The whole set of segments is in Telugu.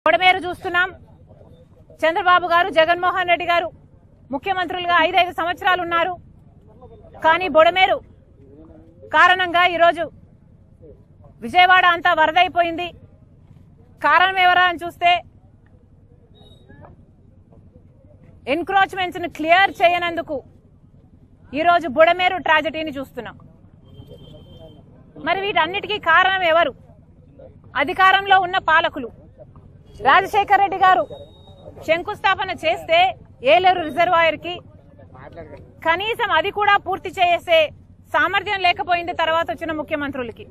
బొడమేరు చూస్తున్నాం చంద్రబాబు గారు జగన్మోహన్ రెడ్డి గారు ముఖ్యమంత్రులుగా ఐదైదు సంవత్సరాలు ఉన్నారు కానీ బొడమేరు కారణంగా ఈరోజు విజయవాడ అంతా వరదైపోయింది కారణం ఎవరా అని చూస్తే ఎన్క్రోచ్మెంట్స్ ను క్లియర్ చేయనందుకు ఈరోజు బుడమేరు ట్రాజడీని చూస్తున్నాం మరి వీటన్నిటికీ కారణం ఎవరు అధికారంలో ఉన్న పాలకులు రాజశేఖర రెడ్డి గారు శంకుస్థాపన చేస్తే ఏలేరు రిజర్వాయర్ కి కనీసం అది కూడా పూర్తి చేసే సామర్థ్యం లేకపోయింది తర్వాత వచ్చిన ముఖ్యమంత్రులకి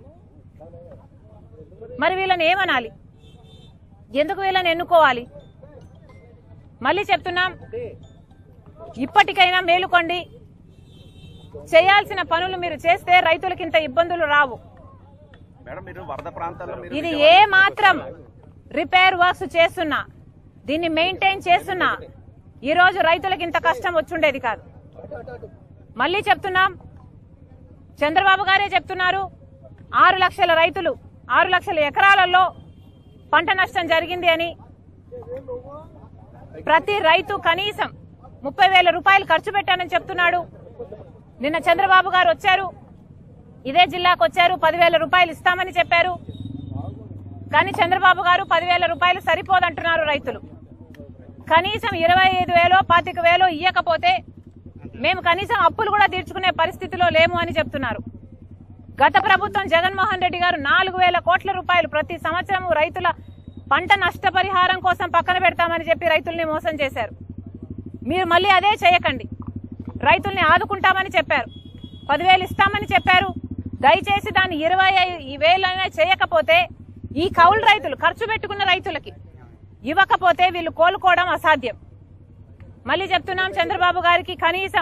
మరి వీళ్ళని ఏమనాలి ఎందుకు వీళ్ళని ఎన్నుకోవాలి మళ్ళీ చెప్తున్నాం ఇప్పటికైనా మేలుకోండి చేయాల్సిన పనులు మీరు చేస్తే రైతులకి ఇంత ఇబ్బందులు రావు మేడం మీరు వరద ప్రాంతాల్లో మీరు ఇది ఏ మాత్రం రిపేర్ వర్క్స్ చేస్తున్నా దీన్ని మెయింటైన్ చేస్తున్నా ఈ రోజు రైతులకు ఇంత కష్టం వచ్చుండేది కాదు మళ్ళీ చెప్తున్నాం చంద్రబాబు గారే చెప్తున్నారు ఆరు లక్షల రైతులు ఆరు లక్షల ఎకరాలలో పంట నష్టం జరిగింది అని ప్రతి రైతు కనీసం ముప్పై వేల రూపాయలు ఖర్చు పెట్టానని చెప్తున్నాడు నిన్న చంద్రబాబు గారు వచ్చారు ఇదే జిల్లాకు వచ్చారు పదివేల రూపాయలు ఇస్తామని చెప్పారు కానీ చంద్రబాబు గారు పదివేల రూపాయలు సరిపోదంటున్నారు రైతులు కనీసం ఇరవై ఐదు వేలో పాతిక వేలో ఇయ్యకపోతే మేము కనీసం అప్పులు కూడా తీర్చుకునే పరిస్థితిలో లేము అని చెప్తున్నారు గత ప్రభుత్వం జగన్మోహన్ రెడ్డి గారు నాలుగు వేల కోట్ల రూపాయలు ప్రతి సంవత్సరం రైతుల పంట నష్టపరిహారం కోసం పక్కన పెడతామని చెప్పి రైతుల్ని మోసం చేశారు మీరు మళ్ళీ అదే చేయకండి రైతుల్ని ఆదుకుంటామని చెప్పారు పదివేలు ఇస్తామని చెప్పారు దయచేసి దాన్ని ఇరవై వేలైనా చేయకపోతే ఈ కౌలు రైతులు ఖర్చు పెట్టుకున్న రైతులకి ఇవ్వకపోతే వీళ్ళు కోలుకోవడం అసాధ్యం మళ్ళీ చెప్తున్నాం చంద్రబాబు గారికి కనీసం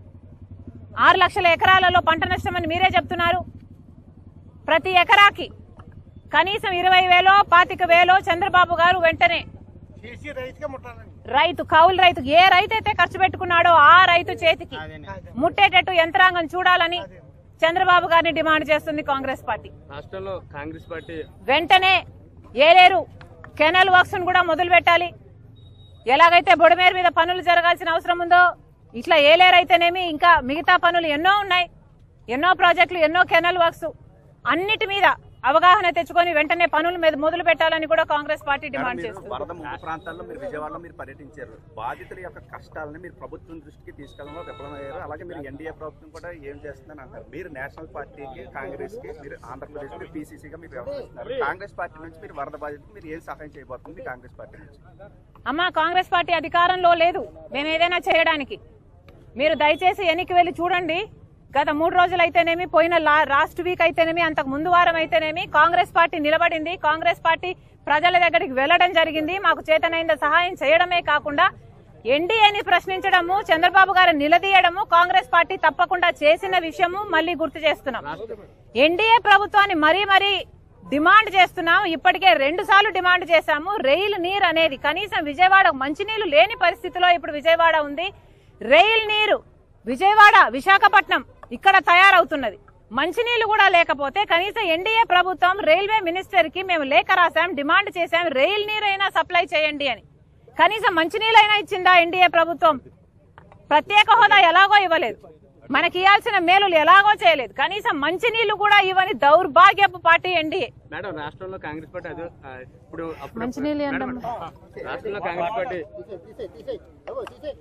ఆరు లక్షల ఎకరాలలో పంట నష్టం అని మీరే చెప్తున్నారు ప్రతి ఎకరాకి కనీసం ఇరవై వేలో పాతిక వేలో చంద్రబాబు గారు వెంటనే చేసి రైతుకే ముట్టాలండి రైతు కౌలు రైతు ఏ రైతు అయితే ఖర్చు పెట్టుకున్నాడో ఆ రైతు చేతికి ముట్టేటట్టు యంత్రాంగం చూడాలని చంద్రబాబు గారిని డిమాండ్ చేస్తుంది కాంగ్రెస్ పార్టీ రాష్ట్రంలో కాంగ్రెస్ పార్టీ వెంటనే ఏలేరు కెనల్ వర్క్స్ కూడా మొదలు పెట్టాలి ఎలాగైతే బొడమేరు మీద పనులు జరగాల్సిన అవసరం ఉందో ఇట్లా ఏలేరు అయితేనేమి ఇంకా మిగతా పనులు ఎన్నో ఉన్నాయి ఎన్నో ప్రాజెక్టులు ఎన్నో కెనల్ వర్క్స్ అన్నిటి మీద అవగాహన తెచ్చుకొని వెంటనే పనులు మీద మొదలు పెట్టాలని కూడా కాంగ్రెస్ పార్టీ మేడం, డిమాండ్ మీరు చేస్తుంది వరద ముంపు ప్రాంతాల్లో మీరు విజయవాడలో మీరు పర్యటించారు బాధితుల యొక్క కష్టాలను మీరు ప్రభుత్వం దృష్టికి తీసుకెళ్ళడంలో విఫలమయ్యారు అలాగే మీరు ఎన్డీఏ ప్రభుత్వం కూడా ఏం చేస్తుందని అంటారు మీరు నేషనల్ పార్టీకి కాంగ్రెస్ కి మీరు ఆంధ్రప్రదేశ్ కి పీసీసీగా మీరు వ్యవహరిస్తున్నారు కాంగ్రెస్ పార్టీ నుంచి మీరు వరద బాధితులకు మీరు ఏం సహాయం చేయబోతుంది కాంగ్రెస్ పార్టీ నుంచి అమ్మా కాంగ్రెస్ పార్టీ అధికారంలో లేదు మేము ఏదైనా చేయడానికి మీరు దయచేసి ఎన్నికి వెళ్ళి చూడండి గత మూడు రోజులైతేనేమి పోయిన లాస్ట్ వీక్ అయితేనేమి అంతకు ముందు వారం అయితేనేమి కాంగ్రెస్ పార్టీ నిలబడింది కాంగ్రెస్ పార్టీ ప్రజల దగ్గరికి వెళ్లడం జరిగింది మాకు చేతనైంద సహాయం చేయడమే కాకుండా ఎన్డీఏని ప్రశ్నించడము చంద్రబాబు గారు నిలదీయడము కాంగ్రెస్ పార్టీ తప్పకుండా చేసిన విషయము మళ్ళీ గుర్తు చేస్తున్నాం ఎన్డీఏ ప్రభుత్వాన్ని మరీ మరీ డిమాండ్ చేస్తున్నాం ఇప్పటికే రెండు సార్లు డిమాండ్ చేశాము రైలు నీరు అనేది కనీసం విజయవాడ మంచినీళ్లు లేని పరిస్థితిలో ఇప్పుడు విజయవాడ ఉంది రైలు నీరు విజయవాడ విశాఖపట్నం ఇక్కడ తయారవుతున్నది మంచినీళ్లు కూడా లేకపోతే కనీసం ఎన్డీఏ ప్రభుత్వం రైల్వే మినిస్టర్ కి మేము లేఖ రాశాం డిమాండ్ చేశాం రైలు నీరైనా సప్లై చేయండి అని కనీసం మంచినీళ్ళైనా ఇచ్చిందా ఎన్డీఏ ప్రభుత్వం ప్రత్యేక హోదా ఎలాగో ఇవ్వలేదు మనకి ఇవ్వాల్సిన మేలులు ఎలాగో చేయలేదు కనీసం మంచినీళ్లు కూడా ఇవ్వని దౌర్భాగ్యపు పార్టీ ఎన్డీఏ మేడం రాష్ట్రంలో కాంగ్రెస్ పార్టీ అదే ఆ, ఇప్పుడు అప్పుడు మంచినీళ్ళు మేడం, ఏంటమ్మా? రాష్ట్రంలో కాంగ్రెస్ పార్టీ తీసేయ్ తీసేయ్ అవ్వ తీసేయ్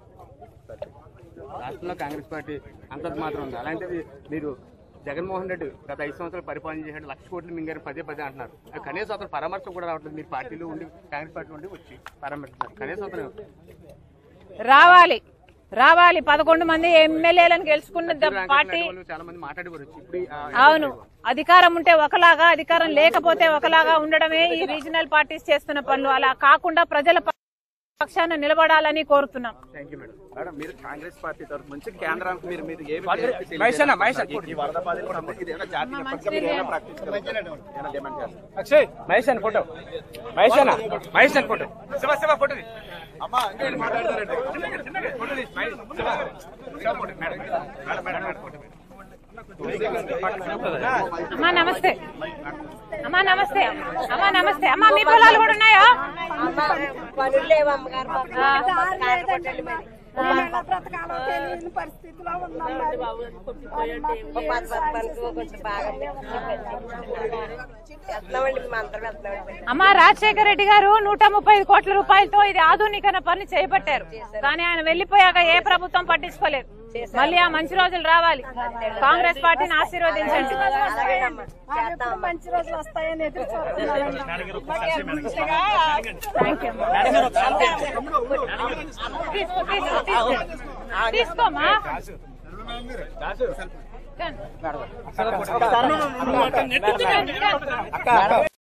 రాష్ట్రంలో కాంగ్రెస్ పార్టీ అంతంత మాత్రం ఉంది అలాంటిది మీరు జగన్మోహన్ రెడ్డి గత ఐదు సంవత్సరాలు పరిపాలన చేశాడు లక్ష కోట్లు మింగారు పదే పదే అంటున్నారు కనీసం అతను పరామర్శ కూడా రావట్లేదు మీరు పార్టీలో ఉండి కాంగ్రెస్ పార్టీ ఉండి వచ్చి పరామర్శిస్తున్నారు కనీసం అతను రావాలి రావాలి పదకొండు మంది ఎమ్మెల్యేలను గెలుచుకున్న ద- పార్టీ వాళ్ళు చాలా మంది మాట్లాడేవారు వచ్చి ఇప్పుడు ఆ, అవును అధికారం ఉంటే ఒకలాగా అధికారం లేకపోతే ఒకలాగా ఉండడమే ఈ రీజనల్ పార్టీస్ చేస్తున్న పనులు అలా కాకుండా ప్రజల పక్షాన నిలబడాలని కోరుతున్నాం థ్యాంక్ యూ మేడం మేడం మీరు కాంగ్రెస్ పార్టీ తరఫు నుంచి కేంద్రానికి మీరు మీరు ఏమి మహేష్ అన్న, మహేష్ అన్న. ఈ వరద బాధితులకు సంబంధించి ఇది ఏమైనా జాతీయ పథకం మీరు ఏమైనా ప్రకటించగలరా? ఏమైనా డిమాండ్ చేస్తారు అక్షయ్ మహేష్ అన్న ఫోటో మహేష్ అన్న మహేష్ అన్న ఫోటో శివ శివ ఫోటో అమ్మా ఇంకోటి మాట్లాడతారండి అమ్మా నమస్తే అమ్మా నమస్తే అమ్మా నమస్తే అమ్మా మీ పొలాలు కూడా ఉన్నాయా పనులు లేవు అమ్మగారు మాకు. కాళ్ళ కొట్టండి మరి. బ్రతకాలో తెలియని పరిస్థితిలో ఉన్నాం మరి. ఓ పది పది పనులు కొంచెం బాగా వెళ్తున్నామండి మేము అందరం వెళ్తున్నామండి అమ్మ రాజశేఖర రెడ్డి గారు నూట ముప్పై ఐదు కోట్ల రూపాయలతో ఇది ఆధునీకరణ పని చేపట్టారు కానీ ఆయన వెళ్లిపోయాక ఏ ప్రభుత్వం పట్టించుకోలేదు మళ్ళీ ఆ మంచి రోజులు రావాలి కాంగ్రెస్ పార్టీని ఆశీర్వదించండి అలాగేనమ్మా మాకు ఎప్పుడు మంచి రోజులు వస్తాయని ఎదురు చూస్తున్నామండి థ్యాంక్ యూ తీసుకో తీసుకో తీసుకో తీసుకోమా రండి. రండి, రండి.